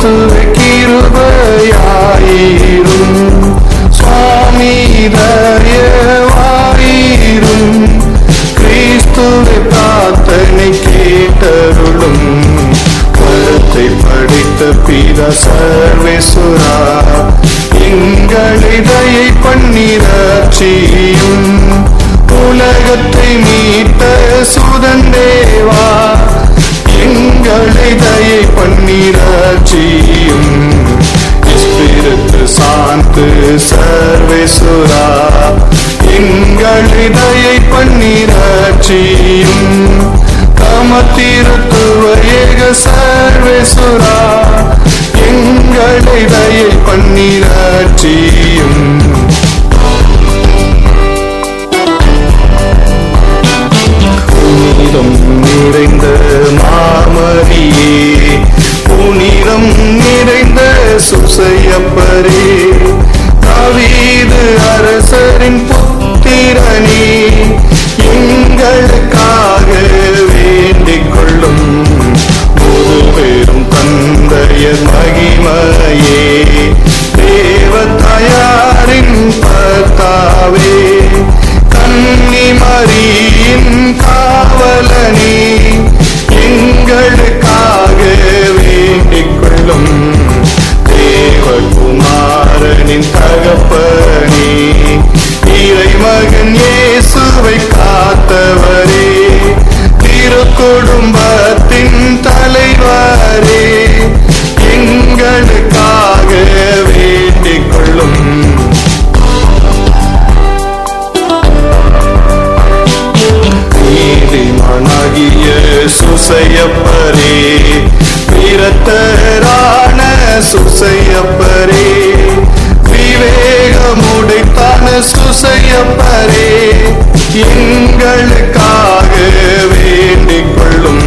கிறிஸ்துவ கிருபையாயிரும் சுவாமி தயவாயிரும் கிறிஸ்துவை பிரார்த்தனை கேட்டருளும் கருத்தை படித்த பித சர்வேசுரா எங்களை தயை பண்ணிரட்சியும் உலகத்தை மீட்ட சுதந்தேவா எங்களை தயை பண்ணிரட்சியும் ஸ்பிரித்து சாந்து சர்வேசுரா எங்களை தயை பண்ணிரட்சியும் கமத்திருத்துவ ஏக சர்வேசுரா எங்களை தயை பண்ணிரட்சியும் புனிதம் நிறைந்த மாமரியே புனிதம் நிறைந்த சுசையப்பரே கவீது அரசரின் புத்திரனே எங்களுக்காக வேண்டிக் கொள்ளும் ஒரு பெரும் தந்தையர் மகிமையே தேவதாயாரின் பத்தாவே கன்னிமரியின் காவலனே எங்களுக்காக வேண்டிக் கொள்ளும் தேவகுமாரனின் தகப்பனே இறைமகன் இயேசுவை காத்தவரே திருக்குடும்பத்தின் தலைவரே எங்களுக்காக வேண்டிக் கொள்ளும் நீதிமானாகிய சுசையப்பரே வீரத்தரான சுசையப்பரே விவேகமுடைத்தான சுசையப்பரே எங்களுக்காக வேண்டிக் கொள்ளும்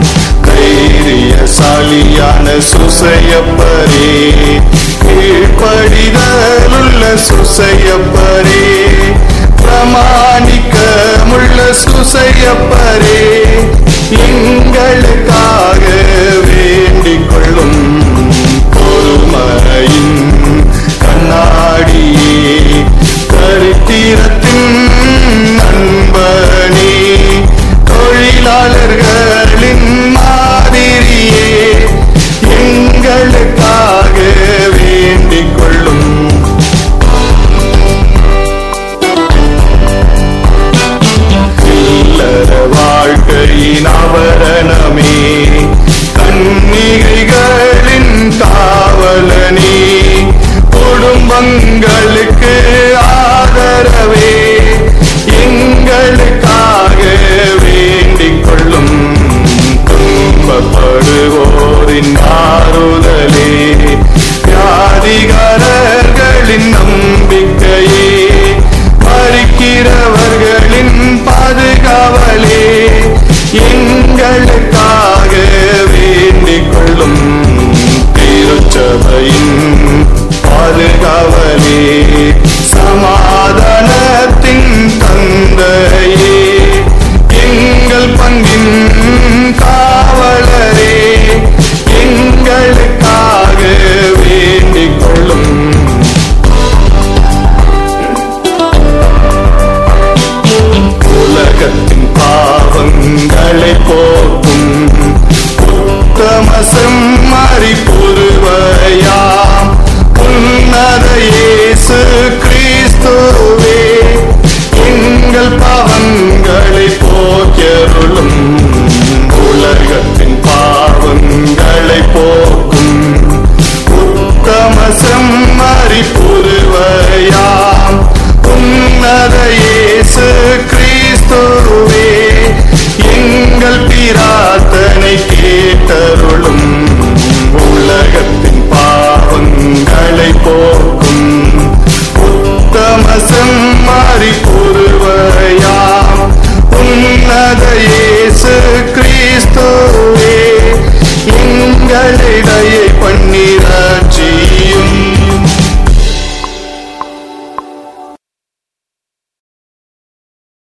தைரியசாலியான சுசையப்பரே கீழ்ப்படிதலுள்ள சுசையப்பரே பிரமாணிக்கமுள்ள சுசையப்பரே எங்களுக்காக வேண்டிக் கொள்ளும் பொறுமையின் கண்ணாடியே கருத்திரத்தின் நண்பனே தொழிலாளர்களின் மாதிரியே எங்களுக்காக வேண்டிக் கொள்ளும் இல்லற வாழ்க்கையின் அவரணமே கன்னிகைகளின் காவலனே குடும்பங்களுக்கு ஆதரவே எங்களுக்காக வேண்டிக் கொள்ளும் துன்பப்படுவோரின் ஆறுதலே வியாதிகாரர்களின் நம்பிக்கையே மறிக்கிறவர்களின் பாதுகாவலே எங்களுக்காக வேண்டிக் கொள்ளும் திருச்சபையின் பாதுகாவலே சமாதானத்தின் தந்தையே எங்கள் பங்கின் காவலரே எங்களுக்காக வேண்டிக் கொள்ளும் உலகத்தின் பாவங்களை போக்கும் உத்தம செம்மறி புருவையாம் உன்னத இயேசு கிறிஸ்துவே எங்கள் பாவங்களை போக்கருளும் உலகத்தின் பாவங்களை போக்கும் உத்தம செம்மறி புரு